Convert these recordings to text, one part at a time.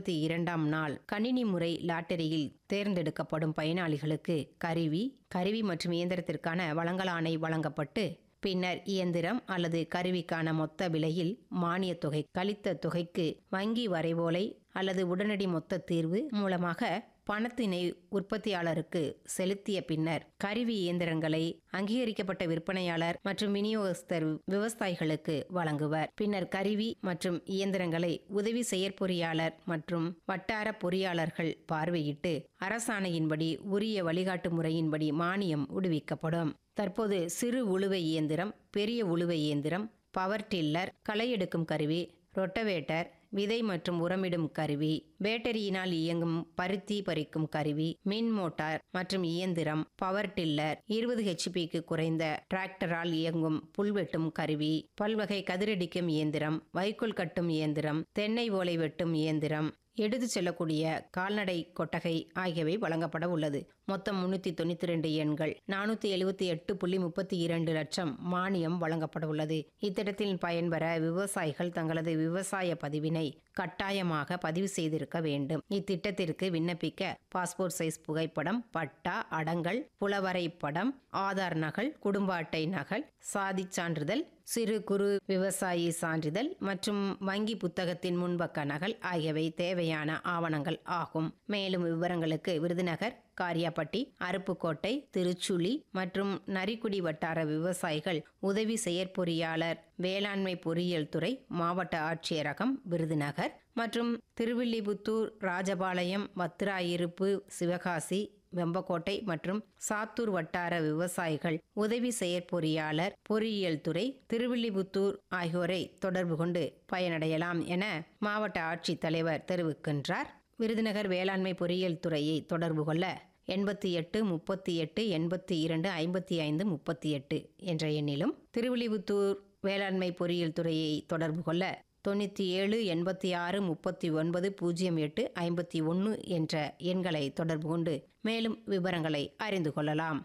இருபத்தி இரண்டாம் நாள் கணினி முறை லாட்டரியில் தேர்ந்தெடுக்கப்படும் பயனாளிகளுக்கு கருவி கருவி மற்றும் இயந்திரத்திற்கான வழங்கலாணை வழங்கப்பட்டு பின்னர் இயந்திரம் அல்லது கருவிக்கான மொத்த விலையில் மானியத் தொகை கழித்த தொகைக்கு வங்கி வரைவோலை அல்லது உடனடி மொத்த தீர்வு மூலமாக பணத்தினை உற்பத்தியாளருக்கு செலுத்திய பின்னர் கருவி இயந்திரங்களை அங்கீகரிக்கப்பட்ட விற்பனையாளர் மற்றும் விநியோகஸ்தர் விவசாயிகளுக்கு வழங்குவர் பின்னர் கருவி மற்றும் இயந்திரங்களை உதவி செயற்பொறியாளர் மற்றும் வட்டார பொறியாளர்கள் பார்வையிட்டு அரசாணையின்படி உரிய வழிகாட்டு முறையின்படி மானியம் விடுவிக்கப்படும் தற்போது சிறு உழுவை இயந்திரம் பெரிய உழுவை இயந்திரம் பவர் டில்லர் களை எடுக்கும் கருவி ரொட்டவேட்டர் விதை மற்றும் உரமிடும் கருவி பேட்டரியினால் இயங்கும் பருத்தி பறிக்கும் கருவி மின் மோட்டார் மற்றும் இயந்திரம் பவர் டில்லர் இருபது ஹெச்பிக்கு குறைந்த டிராக்டரால் இயங்கும் புல்வெட்டும் கருவி பல்வகை கதிரடிக்கும் இயந்திரம் வைக்கோல் கட்டும் இயந்திரம் தென்னை ஓலை வெட்டும் இயந்திரம் எடுத்து செல்லக்கூடிய கால்நடை கொட்டகை ஆகியவை வழங்கப்பட உள்ளது மொத்தம் முன்னூற்றி தொண்ணூற்றி ரெண்டு எண்கள் நானூற்றி எழுபத்தி எட்டு புள்ளி முப்பத்தி இரண்டு லட்சம் மானியம் வழங்கப்பட உள்ளது இத்திட்டத்தில் பயன்பெற விவசாயிகள் தங்களது விவசாய பதிவினை கட்டாயமாக பதிவு செய்திருக்க வேண்டும் இத்திட்டத்திற்கு விண்ணப்பிக்க பாஸ்போர்ட் சைஸ் புகைப்படம் பட்டா அடங்கல் புலவரை படம் ஆதார் நகல் குடும்ப அட்டை நகல் சாதிச் சான்றிதழ் சிறு குறு விவசாயி சான்றிதழ் மற்றும் வங்கி புத்தகத்தின் முன்பக்க நகல் ஆகியவை தேவையான ஆவணங்கள் ஆகும் மேலும் விவரங்களுக்கு விருதுநகர் காரியாப்பட்டி அருப்புக்கோட்டை திருச்சுழி மற்றும் நரிக்குடி வட்டார விவசாயிகள் உதவி செயற்பொறியாளர் வேளாண்மை பொறியியல் துறை மாவட்ட ஆட்சியரகம் விருதுநகர் மற்றும் திருவில்லிபுத்தூர் ராஜபாளையம் வத்திராயிருப்பு சிவகாசி வெம்பக்கோட்டை மற்றும் சாத்தூர் வட்டார விவசாயிகள் உதவி செயற்பொறியாளர் பொறியியல் துறை திருவில்லிபுத்தூர் ஆகியோரை தொடர்பு கொண்டு பயனடையலாம் என மாவட்ட ஆட்சித்தலைவர் தெரிவிக்கின்றார் விருதுநகர் வேளாண்மை பொறியியல் துறையை தொடர்பு கொள்ள எண்பத்தி எட்டு முப்பத்தி எட்டு எண்பத்தி இரண்டு ஐம்பத்தி ஐந்து முப்பத்தி எட்டு என்ற எண்ணிலும் திருவில்லிபுத்தூர் வேளாண்மை பொறியியல் துறையை தொடர்பு கொள்ள தொண்ணூற்றி ஏழு எண்பத்தி ஆறு முப்பத்தி ஒன்பது பூஜ்ஜியம் எட்டு ஐம்பத்தி ஒன்று என்ற எண்களை தொடர்பு கொண்டு மேலும் விவரங்களை அறிந்து கொள்ளலாம்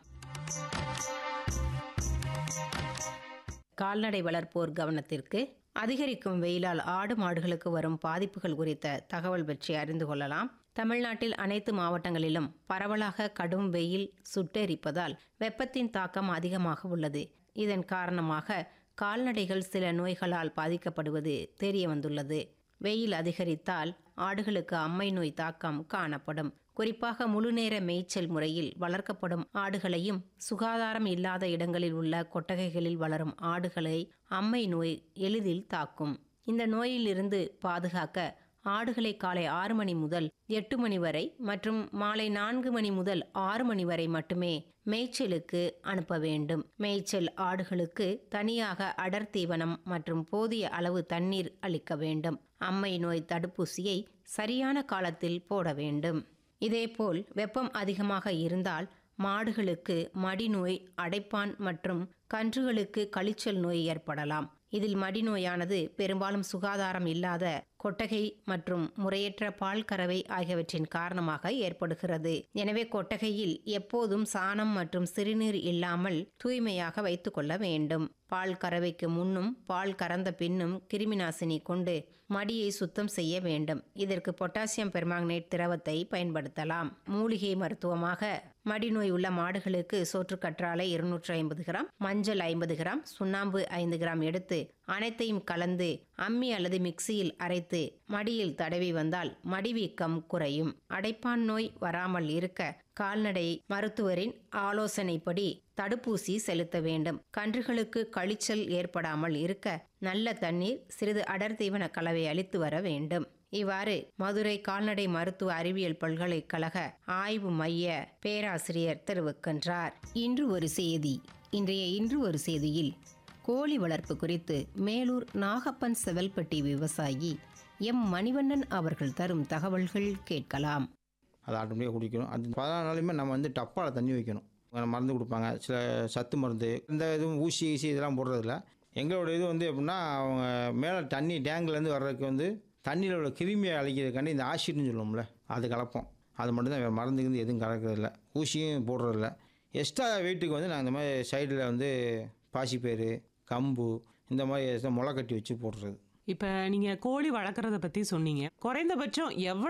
கால்நடை வளர்ப்போர் கவனத்திற்கு அதிகரிக்கும் வெயிலால் ஆடு மாடுகளுக்கு வரும் பாதிப்புகள் குறித்த தகவல் பற்றி அறிந்து கொள்ளலாம் தமிழ்நாட்டில் அனைத்து மாவட்டங்களிலும் பரவலாக கடும் வெயில் சுட்டெரிப்பதால் வெப்பத்தின் தாக்கம் அதிகமாக உள்ளது இதன் காரணமாக கால்நடைகள் சில நோய்களால் பாதிக்கப்படுவது தெரிய வந்துள்ளது வெயில் அதிகரித்தால் ஆடுகளுக்கு அம்மை நோய் தாக்கம் காணப்படும் குறிப்பாக முழுநேர மேய்ச்சல் முறையில் வளர்க்கப்படும் ஆடுகளையும் சுகாதாரம் இல்லாத இடங்களில் உள்ள கொட்டகைகளில் வளரும் ஆடுகளை அம்மை நோய் எளிதில் தாக்கும் இந்த நோயிலிருந்து பாதுகாக்க ஆடுகளை காலை ஆறு மணி முதல் எட்டு மணி வரை மற்றும் மாலை நான்கு மணி முதல் ஆறு மணி வரை மட்டுமே மேய்ச்சலுக்கு அனுப்ப வேண்டும் மேய்ச்சல் ஆடுகளுக்கு தனியாக அடர் தீவனம் மற்றும் போதிய அளவு தண்ணீர் அளிக்க வேண்டும் அம்மை நோய் தடுப்பூசியை சரியான காலத்தில் போட வேண்டும் இதேபோல் வெப்பம் அதிகமாக இருந்தால் மாடுகளுக்கு மடிநோய் அடைப்பான் மற்றும் கன்றுகளுக்கு கழிச்சல் நோய் ஏற்படலாம் இதில் மடிநோயானது பெரும்பாலும் சுகாதாரம் இல்லாத கொட்டகை மற்றும் முறையற்ற பால் கறவை ஆகியவற்றின் காரணமாக ஏற்படுகிறது எனவே கொட்டகையில் எப்போதும் சாணம் மற்றும் சிறுநீர் இல்லாமல் தூய்மையாக வைத்துக்கொள்ள வேண்டும் பால் கறவைக்கு முன்னும் பால் கறந்த பின்னும் கிருமிநாசினி கொண்டு மடியை சுத்தம் செய்ய வேண்டும் இதற்கு பொட்டாசியம் பெர்மாங்கனேட் திரவத்தை பயன்படுத்தலாம் மூலிகை மருத்துவமாக மடிநோய் உள்ள மாடுகளுக்கு சோற்றுக்கற்றாழை இருநூற்றி ஐம்பது கிராம் மஞ்சள் ஐம்பது கிராம் சுண்ணாம்பு ஐந்து கிராம் எடுத்து அனைத்தையும் கலந்து அம்மி அல்லது மிக்சியில் அரைத்து மடியில் தடவி வந்தால் மடிவீக்கம் குறையும் அடைப்பான் நோய் வராமல் இருக்க கால்நடை மருத்துவரின் ஆலோசனைப்படி தடுப்பூசி செலுத்த வேண்டும் கன்றுகளுக்கு கழிச்சல் ஏற்படாமல் இருக்க நல்ல தண்ணீர் சிறிது அடர் தீவன கலவை அளித்து வர வேண்டும் இவ்வாறு மதுரை கால்நடை மருத்துவ அறிவியல் பல்கலைக்கழக ஆய்வு மைய பேராசிரியர் தெரிவிக்கின்றார் இன்று ஒரு செய்தி இன்றைய இன்று ஒரு செய்தியில் கோழி வளர்ப்பு குறித்து மேலூர் நாகப்பன் செவல்பட்டி விவசாயி எம் மணிவண்ணன் அவர்கள் தரும் தகவல்கள் கேட்கலாம் அதை ஆட்டோமேட்டிக்காக குடிக்கணும் அது பதினாறு நாளையுமே நம்ம வந்து டப்பாவில் தண்ணி வைக்கணும் மருந்து கொடுப்பாங்க சில சத்து மருந்து இந்த இதுவும் ஊசி ஈசி இதெல்லாம் போடுறதில்ல எங்களோட இது வந்து எப்படின்னா அவங்க மேலே தண்ணி டேங்க்லேருந்து வர்றதுக்கு வந்து தண்ணியில் உள்ள கிருமியை அழிக்கிறதுக்காண்டி இந்த ஆசிட்னு சொல்லுவோம்ல அது கலப்போம் அது மட்டும்தான் வேறு மருந்து கிருந்து எதுவும் கலக்கிறதில்ல ஊசியும் போடுறதில்ல எக்ஸ்ட்ரா வெயிட்டுக்கு வந்து நான் இந்த மாதிரி சைடில் வந்து பாசிப்பயிறு கம்பு இந்த மாதிரி முளை கட்டி வச்சு போடுறது இப்ப நீங்க கோழி வளர்க்குறத பத்தி சொன்னீங்க குறைந்தபட்சம் எவ்வளவு